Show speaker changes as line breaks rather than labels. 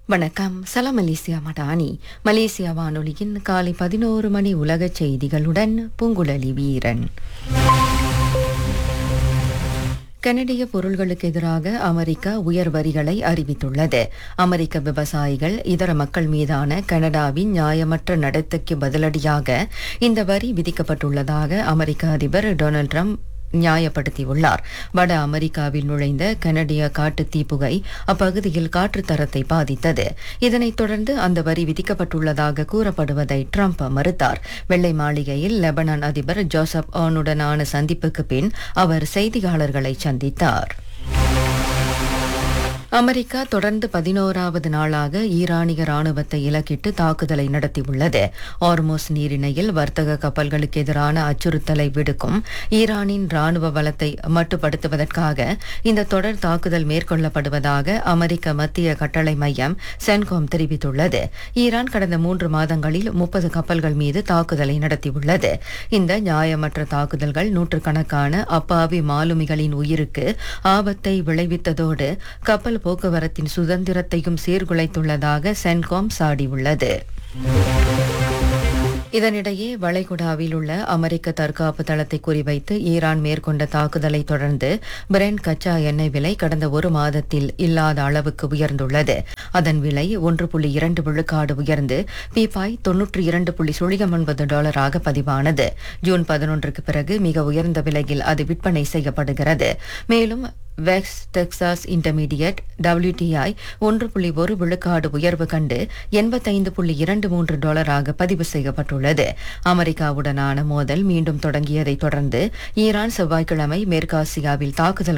வணக்கம் சலாம் Malaysia Madani Malaysia வானொலியின் காலை பதினோரு மணி உலகச் செய்திகளுடன் பூங்குழலி வீரன் கனடிய பொருள்களுக்கு எதிராக அமெரிக்கா உயர் வரிகளை அறிவித்துள்ளது அமெரிக்க விவசாயிகள் இதர மக்கள் மீதான கனடாவின் நியாயமற்ற நடத்தைக்கு பதிலடியாக இந்த வரி விதிக்கப்பட்டுள்ளதாக அமெரிக்க அதிபர் டொனால்ட் ட்ரம்ப் நியாயப்படுத்தியுள்ளார் வட அமெரிக்காவில் நுழைந்த கனடிய காட்டுத் தீப்புகை அப்பகுதியில் காற்று தரத்தை பாதித்தது இதனைத் தொடர்ந்து அந்த வரி விதிக்கப்பட்டுள்ளதாக கூறப்படுவதை ட்ரம்ப் மறுத்தார் வெள்ளை மாளிகையில் லெபனான் அதிபர் ஜோசப் ஆனுடனான சந்திப்புக்கு பின் அவர் செய்தியாளர்களை சந்தித்தார் அமெரிக்கா தொடர்ந்து பதினோராவது நாளாக ஈரானிய ராணுவத்தை இலக்கிட்டு தாக்குதலை நடத்தியுள்ளது ஆர்மோஸ் நீரிணையில் வர்த்தக கப்பல்களுக்கு எதிரான அச்சுறுத்தலை விடுக்கும் ஈரானின் ராணுவ பலத்தை மட்டுப்படுத்துவதற்காக இந்த தொடர் தாக்குதல் மேற்கொள்ளப்படுவதாக அமெரிக்க மத்திய கட்டளை மையம் சென்காம் தெரிவித்துள்ளது ஈரான் கடந்த மூன்று மாதங்களில் முப்பது கப்பல்கள் மீது தாக்குதலை நடத்தியுள்ளது இந்த நியாயமற்ற தாக்குதல்கள் நூற்றுக்கணக்கான அப்பாவி மாலுமிகளின் உயிருக்கு ஆபத்தை விளைவித்ததோடு கப்பல் போக்குவரத்தின் சுதந்திரத்தையும் சீர்குலைத்துள்ளதாக சென்காம் சாடியுள்ளது இதனிடையே வளைகுடாவில் உள்ள அமெரிக்க தற்காப்பு தளத்தை குறிவைத்து ஈரான் மேற்கொண்ட தாக்குதலை தொடர்ந்து பிரெண்ட் கச்சா எண்ணெய் விலை கடந்த ஒரு மாதத்தில் இல்லாத அளவுக்கு உயர்ந்துள்ளது அதன் விலை ஒன்று புள்ளி இரண்டு விழுக்காடு உயர்ந்து பீப்பாய் தொன்னூற்றி இரண்டு புள்ளி சுழியம் ஒன்பது டாலராக பதிவானது ஜூன் பதினொன்றுக்கு பிறகு மிக உயர்ந்த விலையில் அது விற்பனை செய்யப்படுகிறது மேலும் வெக்ஸ் டெக்சாஸ் இன்டர்மீடியட் WTI ஒன்று புள்ளி ஒரு விழுக்காடு உயர்வு கண்டு எண்பத்தைந்து புள்ளி இரண்டு மூன்று டாலராக பதிவு செய்யப்பட்டுள்ளது அமெரிக்காவுடனான மோதல் மீண்டும் தொடங்கியதைத் தொடர்ந்து ஈரான் செவ்வாய்க்கிழமை மேற்காசியாவில் தாக்குதல்